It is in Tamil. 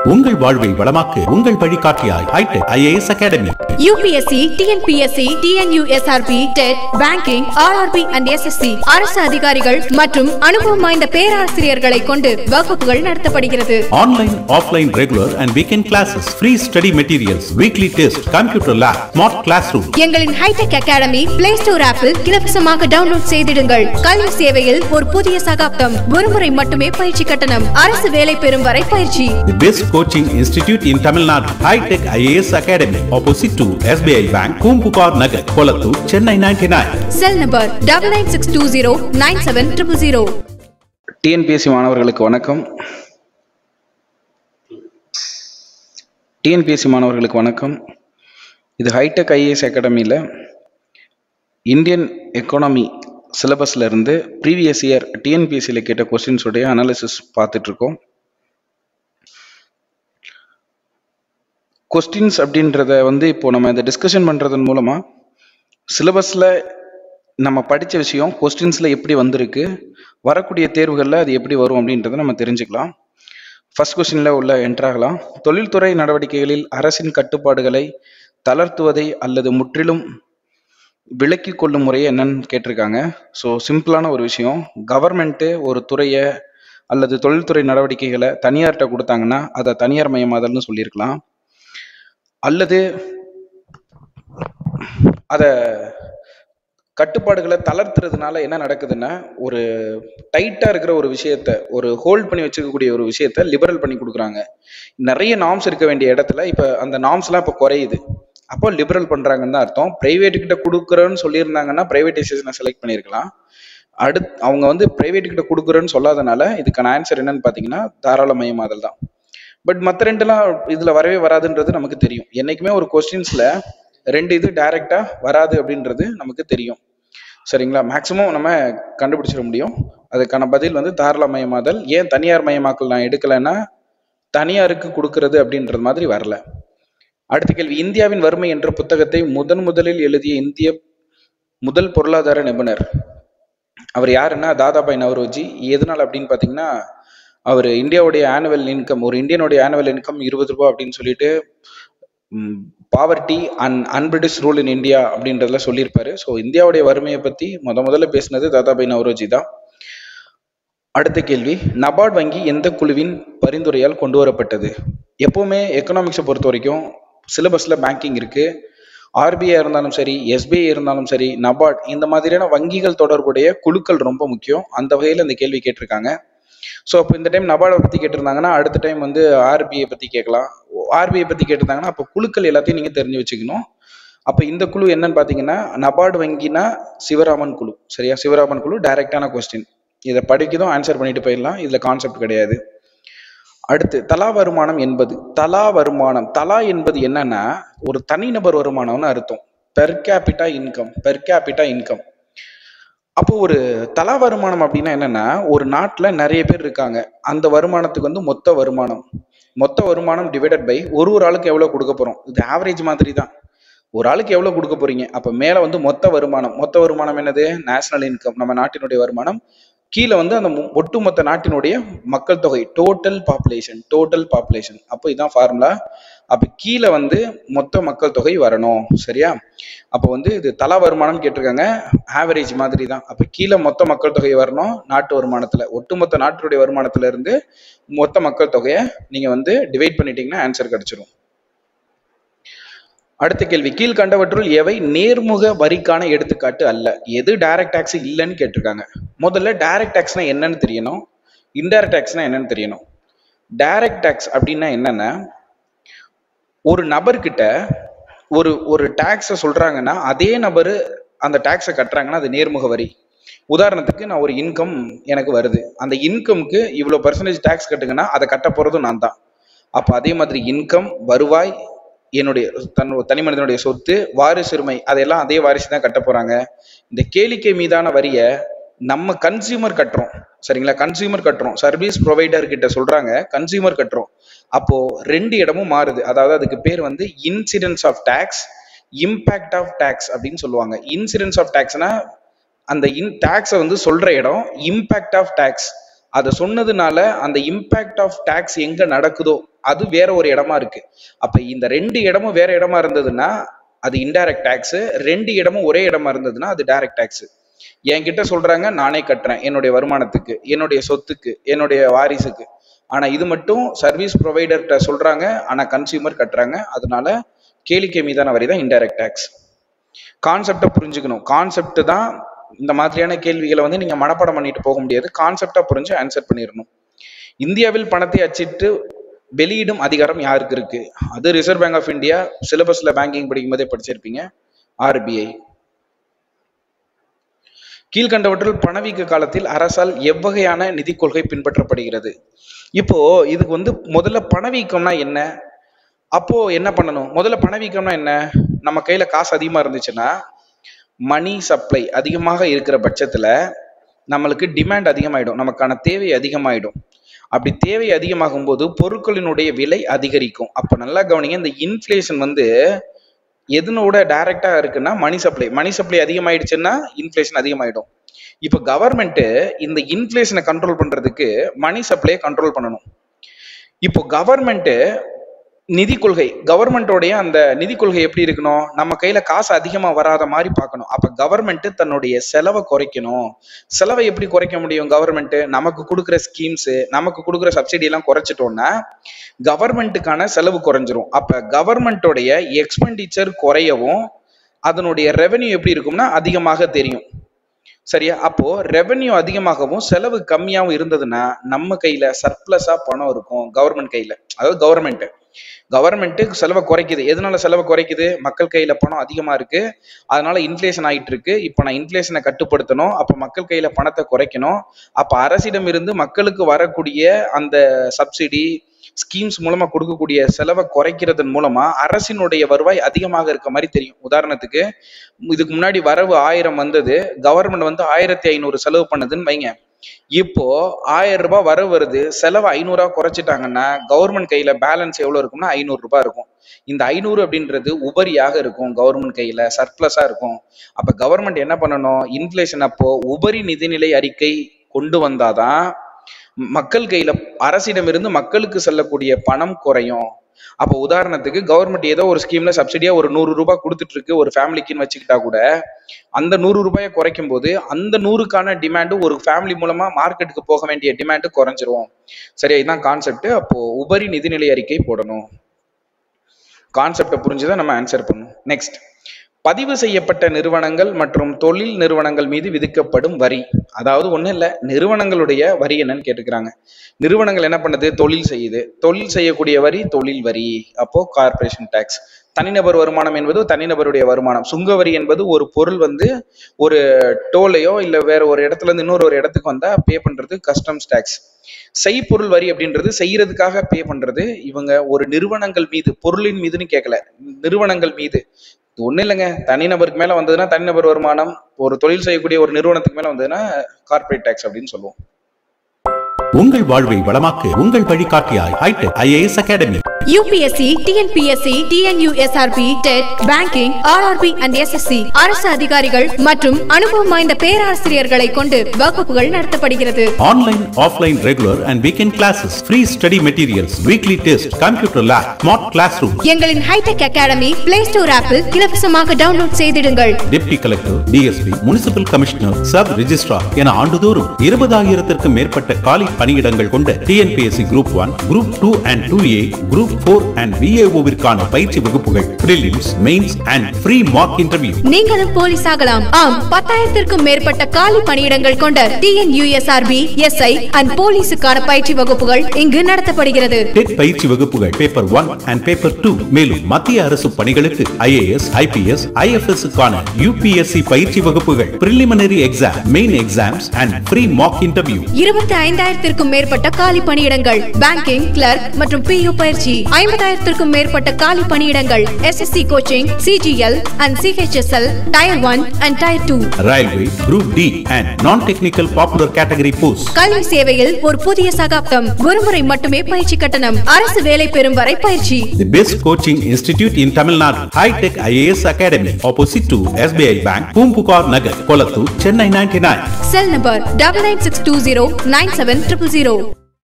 உங்கள் வாழ்வை வளமாக்கு உங்கள் வழிகாட்டியாய் hitech IAS academy UPSC TNPSC TNUSRB TET banking RRB and SSC அரசு அதிகாரிகள் மற்றும் அனுபவம் வாய்ந்த பேராசிரியர்களை கொண்டு வகுப்புகள் நடத்தப்படுகிறது online offline regular and weekend classes free study materials weekly test computer lab smart class room எங்களின் ஹைடெக் அகாடமி பிளே ஸ்டோர் ஆப்பில் இலவசமாக டவுன்லோட் செய்திடுங்கள் கல்வி சேவையில் ஒரு புதிய சகாப்தம் ஒருமுறை மட்டுமே பயிற்சி கட்டணம் அரசு வேலை பெறும் வரை பயிற்சி the best coaching institute in Tamil Nadu hitech IAS academy opposite to SBI bank Poompuhar Nagar Kolathur Chennai ninety nine cell number double nine six two zero nine seven triple zero TNPSC மாணவர்களுக்கு வணக்கம் டிஎன்பிஎஸ்சி மாணவர்களுக்கு வணக்கம் இது ஹைடெக் ஐஏஎஸ் அகாடமியில் இந்தியன் எக்கானமி சிலபஸில் இருந்து ப்ரீவியஸ் இயர் டிஎன்பிஎஸ்சியில் கேட்ட கொஸ்டின்ஸுடைய அனாலிசிஸ் பார்த்துட்ருக்கோம் கொஸ்டின்ஸ் அப்படின்றத வந்து இப்போ நம்ம இந்த டிஸ்கஷன் பண்ணுறதன் மூலமாக சிலபஸில் நம்ம படித்த விஷயம் கொஸ்டின்ஸில் எப்படி வந்திருக்கு வரக்கூடிய தேர்வுகளில் அது எப்படி வரும் அப்படின்றத நம்ம தெரிஞ்சுக்கலாம் ஃபர்ஸ்ட் கொஸ்டினில் உள்ள என்ட்ராகலாம் தொழில்துறை நடவடிக்கைகளில் அரசின் கட்டுப்பாடுகளை தளர்த்துவதை அல்லது முற்றிலும் விலக்கி கொள்ளும் முறையை என்னன்னு கேட்டிருக்காங்க ஸோ சிம்பிளான ஒரு விஷயம் கவர்மெண்ட்டு ஒரு துறையை அல்லது தொழில்துறை நடவடிக்கைகளை தனியார்கிட்ட கொடுத்தாங்கன்னா அதை தனியார் மயமாதல்னு சொல்லியிருக்கலாம் அல்லது அதை கட்டுப்பாடுகளை தளர்த்துறதுனால என்ன நடக்குதுன்னா ஒரு டைட்டாக இருக்கிற ஒரு விஷயத்த ஒரு ஹோல்ட் பண்ணி வச்சுக்கக்கூடிய ஒரு விஷயத்த லிபரல் பண்ணி கொடுக்குறாங்க நிறைய நார்ம்ஸ் இருக்க வேண்டிய இடத்துல இப்போ அந்த நார்ம்ஸ்லாம் இப்போ குறையுது அப்போ லிபரல் பண்ணுறாங்கன்னு தான் அர்த்தம் பிரைவேட் கிட்ட கொடுக்குறோன்னு சொல்லியிருந்தாங்கன்னா பிரைவேடைசேஷனை செலக்ட் பண்ணியிருக்கலாம் அடுத் அவங்க வந்து பிரைவேட் கிட்ட கொடுக்குறேன்னு சொல்லாதனால இதுக்கான ஆன்சர் என்னன்னு பார்த்தீங்கன்னா தாராளமயமாதல் தான் பட் மற்ற ரெண்டுலாம் இதில் வரவே வராதுன்றது நமக்கு தெரியும் என்றைக்குமே ஒரு கொஸ்டின்ஸில் ரெண்டு இது டைரெக்டாக வராது அப்படின்றது நமக்கு தெரியும் சரிங்களா மேக்ஸிமம் நம்ம கண்டுபிடிச்சிட முடியும் அதுக்கான பதில் வந்து தாராளமயமாதல் ஏன் தனியார் மயமாக்கல் நான் எடுக்கலைன்னா தனியாருக்கு கொடுக்கறது அப்படின்றது மாதிரி வரல அடுத்த கேள்வி இந்தியாவின் வறுமை என்ற புத்தகத்தை முதன் முதலில் எழுதிய இந்திய முதல் பொருளாதார நிபுணர் அவர் யாருன்னா தாதாபாய் நவரோஜி எதனால் அப்படின்னு பார்த்தீங்கன்னா அவர் இந்தியாவுடைய ஆனுவல் இன்கம் ஒரு இந்தியனுடைய ஆனுவல் இன்கம் இருபது ரூபா அப்படின்னு சொல்லிட்டு poverty and unBritish rule in India அப்படின்றதுல சொல்லியிருப்பாரு ஸோ இந்தியாவுடைய வறுமையை பற்றி முத முதல்ல பேசினது தாதாபாய் நவரோஜி தான் அடுத்த கேள்வி நபார்ட் வங்கி எந்த குழுவின் பரிந்துரையால் கொண்டு வரப்பட்டது எப்பவுமே எக்கனாமிக்ஸை பொறுத்த வரைக்கும் சிலபஸில் பேங்கிங் இருக்குது ஆர்பிஐ இருந்தாலும் சரி எஸ்பிஐ இருந்தாலும் சரி நபார்ட் இந்த மாதிரியான வங்கிகள் தொடர்புடைய குழுக்கள் ரொம்ப முக்கியம் அந்த வகையில் இந்த கேள்வி கேட்டிருக்காங்க ஸோ அப்போ இந்த டைம் நபார்டை பற்றி கேட்டிருந்தாங்கன்னா அடுத்த டைம் வந்து ஆர்பிஐ பற்றி கேட்கலாம் ஆர்பிஐ பற்றி கேட்டிருந்தாங்கன்னா அப்போ குழுக்கள் எல்லாத்தையும் நீங்கள் தெரிஞ்சு வச்சுக்கணும் அப்போ இந்த குழு என்னன்னு பார்த்தீங்கன்னா நபார்டு வங்கினா சிவராமன் குழு சரியா சிவராமன் குழு டைரக்டான கொஸ்டின் இதை படிக்கதும் ஆன்சர் பண்ணிட்டு போயிடலாம் இதில் கான்செப்ட் கிடையாது அடுத்து தலா வருமானம் என்பது தலா வருமானம் தலா என்பது என்னன்னா ஒரு தனிநபர் வருமானம்னு அர்த்தம் per capita income per capita income அப்போ ஒரு தலா வருமானம் அப்படின்னா என்னன்னா ஒரு நாட்டில் நிறைய பேர் இருக்காங்க அந்த வருமானத்துக்கு வந்து மொத்த வருமானம் மொத்த வருமானம் டிவைடட் பை ஒரு ஒரு ஆளுக்கு எவ்வளோ கொடுக்க போகிறோம் இது ஆவரேஜ் மாதிரி தான் ஒரு ஆளுக்கு எவ்வளோ கொடுக்க போறீங்க அப்போ மேலே வந்து மொத்த வருமானம் மொத்த வருமானம் என்னது நேஷனல் இன்கம் நம்ம நாட்டினுடைய வருமானம் கீழே வந்து அந்த மொ- ஒட்டுமொத்த நாட்டினுடைய மக்கள் தொகை டோட்டல் பாப்புலேஷன் டோட்டல் பாப்புலேஷன் அப்போ இதான் ஃபார்முலா அப்போ கீழே வந்து மொத்த மக்கள் தொகை வரணும் சரியா அப்போ வந்து இது தலா வருமானம் கேட்டிருக்காங்க ஆவரேஜ் மாதிரி தான் அப்போ கீழே மொத்த மக்கள் தொகை வரணும் நாட்டு வருமானத்தில் ஒட்டுமொத்த நாட்டினுடைய வருமானத்துல இருந்து மொத்த மக்கள் தொகையை நீங்கள் வந்து டிவைட் பண்ணிட்டீங்கன்னா ஆன்சர் கிடைச்சிரும் அடுத்த கேள்வி கீழ்கண்டவற்றுள் எவை நேர்முக வரிக்கான எடுத்துக்காட்டு அல்ல எது டைரக்ட் டாக்ஸ் இல்லைன்னு கேட்டிருக்காங்க முதல்ல டைரக்ட் டாக்ஸ்னா என்னன்னு தெரியணும் இன்டைரக்ட் டாக்ஸ்னா என்னன்னு தெரியணும் டைரக்ட் டாக்ஸ் அப்படின்னா என்னன்னா ஒரு நபர்கிட்ட ஒரு ஒரு டாக்ஸை சொல்றாங்கன்னா அதே நபர் அந்த டாக்ஸை கட்டுறாங்கன்னா அது நேர்முக வரி உதாரணத்துக்கு நான் ஒரு இன்கம் எனக்கு வருது அந்த இன்கம்க்கு இவ்வளோ பர்சன்டேஜ் டாக்ஸ் கட்டுங்கன்னா அதை கட்ட போகிறதும் நான் தான் அப்போ அதே மாதிரி இன்கம் வருவாய் என்னுடைய தன் தனி மனிதனுடைய சொத்து வாரிசுரிமை அதையெல்லாம் அதே வாரிசு தான் கட்ட போறாங்க இந்த கேளிக்கை மீதான வரியை நம்ம கன்சியூமர் கட்டுறோம் சரிங்களா கன்சியூமர் கட்டுறோம் சர்வீஸ் ப்ரொவைடர் கிட்ட சொல்றாங்க கன்சியூமர் கட்டுறோம் அப்போ ரெண்டு இடமும் மாறுது அதாவது அதுக்கு பேர் வந்து incidence of tax impact of tax அப்படின்னு சொல்லுவாங்க இன்சிடென்ஸ் ஆஃப் டேக்ஸ்னா அந்த இன் டேக்ஸை வந்து சொல்ற இடம் இம்பேக்ட் ஆஃப் டேக்ஸ் அதை சொன்னதுனால அந்த இம்பேக்ட் ஆஃப் டேக்ஸ் எங்க நடக்குதோ அது வேற ஒரு இடமா இருக்கு அப்ப இந்த ரெண்டு இடமும் வேற இடமா இருந்ததுன்னா அது இன்டைரக்ட் டேக்ஸ் ரெண்டு இடமும் ஒரே இடமா இருந்ததுன்னா அது டைரக்ட் டேக்ஸ் என்கிட்ட சொல்றாங்க நானே கட்டுறேன் என்னுடைய வருமானத்துக்கு என்னுடைய சொத்துக்கு என்னுடைய வாரிசுக்கு ஆனா இது மட்டும் சர்வீஸ் ப்ரொவைடர்கிட்ட சொல்றாங்க ஆனா கன்சியூமர் கட்டுறாங்க அதனால கேளிக்கை மீதான வரி தான் இன்டைரக்ட் டேக்ஸ் கான்செப்டை புரிஞ்சுக்கணும் கான்செப்ட் தான் இந்த மாதிரியான கேள்விகளை வந்து நீங்க மனப்பாடம் பண்ணிட்டு போக முடியாது கான்செப்டா புரிஞ்சு ஆன்சர் பண்ணிடணும் இந்தியாவில் பணத்தை அச்சிட்டு வெளியிடும் அதிகாரம் யாருக்கு இருக்கு அது ரிசர்வ் பேங்க் ஆஃப் இந்தியா சிலபஸ்ல பேங்கிங் படிக்கும் போதே படிச்சிருப்பீங்க ஆர்பிஐ கீழ்கண்டவற்றில் பணவீக்க காலத்தில் அரசால் எவ்வகையான நிதி கொள்கை பின்பற்றப்படுகிறது இப்போ இதுக்கு வந்து முதல்ல பணவீக்கம்னா என்ன அப்போ என்ன பண்ணணும் முதல்ல பணவீக்கம்னா என்ன நம்ம கையில காசு அதிகமா இருந்துச்சுன்னா மணி சப்ளை அதிகமாக இருக்கிற பட்சத்துல நம்மளுக்கு டிமாண்ட் அதிகமாயிடும் நமக்கான தேவை அதிகமாயிடும் அப்படி தேவை அதிகமாகும் போது பொருட்களினுடைய விலை அதிகரிக்கும் அப்ப நல்லா கவனிங்க இந்த இன்ஃப்ளேஷன் வந்து எதனோட டைரக்டா இருக்குன்னா மணி சப்ளை மணி சப்ளை அதிகமாயிடுச்சுன்னா இன்ஃப்ளேஷன் அதிகமாயிடும் இப்போ கவர்மெண்ட் இந்த இன்ஃப்ளேஷனை கண்ட்ரோல் பண்றதுக்கு மணி சப்ளையை கண்ட்ரோல் பண்ணணும் இப்போ கவர்மெண்ட் நிதி கொள்கை கவர்மெண்டோடைய அந்த நிதி கொள்கை எப்படி இருக்கணும் நம்ம கையில காசு அதிகமா வராத மாதிரி பார்க்கணும் அப்ப கவர்மெண்ட் தன்னுடைய செலவை குறைக்கணும் செலவை எப்படி குறைக்க முடியும் கவர்மெண்ட் நமக்கு கொடுக்குற ஸ்கீம்ஸ் நமக்கு கொடுக்குற சப்சிடி எல்லாம் குறைச்சிட்டோம்னா கவர்மெண்ட்டுக்கான செலவு குறைஞ்சிரும் அப்ப கவர்மெண்டோடைய எக்ஸ்பெண்டிச்சர் குறையவும் அதனுடைய ரெவென்யூ எப்படி இருக்கும்னா அதிகமாக தெரியும் சரியா அப்போ ரெவென்யூ அதிகமாகவும் செலவு கம்மியாகவும் இருந்ததுன்னா நம்ம கையில சர்ப்ளஸா பணம் இருக்கும் கவர்மெண்ட் கையில அதாவது கவர்மெண்ட் கவர்மெண்ட் செலவை குறைக்குது எதனால செலவை குறைக்குது மக்கள் கையில பணம் அதிகமா இருக்கு அதனால இன்ஃப்ளேஷன் ஆயிட்டு இருக்கு இப்போ நான் இன்ஃப்ளேஷனை கட்டுப்படுத்தணும் அப்ப மக்கள் கையில பணத்தை குறைக்கணும் அப்ப அரசிடம் இருந்து மக்களுக்கு வரக்கூடிய அந்த சப்சிடி ஸ்கீம்ஸ் மூலமா கொடுக்கக்கூடிய செலவை குறைக்கிறதன் மூலமா அரசினுடைய வருவாய் அதிகமாக இருக்க மாதிரி தெரியும் உதாரணத்துக்கு இதுக்கு முன்னாடி வரவு ஆயிரம் வந்தது கவர்மெண்ட் வந்து ஆயிரத்தி ஐநூறு செலவு பண்ணுதுன்னு வைங்க இப்போ ஆயிரம் ரூபாய் வரவு வருது செலவு ஐநூறா குறைச்சிட்டாங்கன்னா கவர்மெண்ட் கையில பேலன்ஸ் எவ்வளவு இருக்கும்னா ஐநூறு ரூபாய் இருக்கும் இந்த ஐநூறு அப்படின்றது உபரியாக இருக்கும் கவர்மெண்ட் கையில சர்ப்ளஸா இருக்கும் அப்ப கவர்மெண்ட் என்ன பண்ணணும் இன்ஃப்ளேஷன் அப்போ உபரி நிதிநிலை அறிக்கை கொண்டு வந்தாதான் மக்கள் கையில அரசிடமிருந்து மக்களுக்கு செல்லக்கூடிய பணம் குறையும் அப்போ உதாரணத்துக்கு கவர்மெண்ட் ஏதோ ஒரு ஸ்கீம்ல சப்சிடியா ஒரு நூறு ரூபாய் கொடுத்துட்டு இருக்கு ஒரு ஃபேமிலிக்குன்னு வச்சுக்கிட்டா கூட அந்த நூறு ரூபாயை குறைக்கும் போது அந்த நூறுக்கான டிமாண்டு ஒரு ஃபேமிலி மூலமா மார்க்கெட்டுக்கு போக வேண்டிய டிமாண்டு குறைஞ்சிரும் சரியா இதுதான் கான்செப்ட் அப்போ உபரி நிதிநிலை அறிக்கை போடணும் கான்செப்டை புரிஞ்சுதான் நம்ம ஆன்சர் பண்ணணும் நெக்ஸ்ட் பதிவு செய்யப்பட்ட நிறுவனங்கள் மற்றும் தொழில் நிறுவனங்கள் மீது விதிக்கப்படும் வரி அதாவது ஒண்ணும் இல்ல நிறுவனங்களுடைய வரி என்னன்னு கேட்டுக்கிறாங்க நிறுவனங்கள் என்ன பண்ணுது தொழில் செய்யுது தொழில் செய்யக்கூடிய வரி தொழில் வரி அப்போ கார்பரேஷன் டேக்ஸ் தனிநபர் வருமானம் என்பது தனிநபருடைய வருமானம் சுங்க வரி என்பது ஒரு பொருள் வந்து ஒரு டோலையோ இல்ல வேற ஒரு இடத்துல இருந்து இன்னொரு ஒரு இடத்துக்கு வந்தா பே பண்றது கஸ்டம்ஸ் டேக்ஸ் செய்பொருள் வரி அப்படின்றது செய்யறதுக்காக பே பண்றது இவங்க ஒரு நிறுவனங்கள் மீது பொருளின் மீதுன்னு கேட்கல நிறுவனங்கள் மீது இது ஒண்ணும் இல்லைங்க தனிநபருக்கு மேல வந்ததுன்னா தனிநபர் வருமானம் ஒரு தொழில் செய்யக்கூடிய ஒரு நிறுவனத்துக்கு மேல வந்ததுன்னா கார்ப்பரேட் டேக்ஸ் அப்படின்னு சொல்லுவோம் உங்கள் வாழ்வை வளமாக்க உங்கள் வழிகாட்டியாய் hitech IAS academy UPSC TNPSC TNUSRB TET banking RRB and SSC அரசு அதிகாரிகள் மற்றும் அனுபவம் வாய்ந்த பேராசிரியர்களை கொண்டு வகுப்புகள் நடத்தப்படுகிறது online offline regular and weekend classes free study materials weekly test computer lab smart class room எங்களின் ஹைடெக் அகாடமி பிளே ஸ்டோர் ஆப்பில் இலவசமாக டவுன்லோட் செய்திடுங்கள் deputy collector DSP municipal commissioner sub registrar என ஆண்டுதோறும் இருபதாயிரத்திற்கும் மேற்பட்ட காலி பணியிடங்கள் கொண்ட TNPSC group one group two and two A group four and விஏஓவிற்கான பயிற்சி வகுப்புகள் prelims mains and free mark interview நீங்களும் போலீஸ் ஆகலாம் ஆம் பத்தாயிரத்திற்கும் மேற்பட்ட காலி பணியிடங்கள் கொண்ட டிஎன்யூஎஸ்ஆர்பி எஸ்ஐ அண்ட் போலீஸுக்கான பயிற்சி வகுப்புகள் இங்கு நடத்தப்படுகிறது டெட் பயிற்சி வகுப்புகள் paper one and paper two மேலும் மத்திய அரசு பணிகளுக்கு ஐஏஎஸ் ஐபிஎஸ் ஐஎஃப்எஸ் க்கான யூபிஎஸ்சி பயிற்சி வகுப்புகள் preliminary exam main exams and free mark interview இருபத்தி ஐந்தாயிரத்திற்கும் மேற்பட்ட காலி பணியிடங்கள் பேங்கிங் கிளர்க் மற்றும் பியூ பயிற்சி ஐம்பதாயிரத்திற்கும் மேற்பட்ட காலி பணியிடங்கள் SSC coaching CGL and CHSL tier one and tier two railway group D and non technical popular category post கல்வி சேவையில் ஒரு புதிய சகாப்தம் ஒருமுறை மட்டுமே பயிற்சி கட்டணம் அரசு வேலை பெறும் வரை பயிற்சி The best coaching institute in Tamil Nadu, High Tech IAS Academy, opposite to SBI Bank, Pumpukar Nagar, Kolattur, Chennai 99. Cell number double nine six two zero nine seven triple zero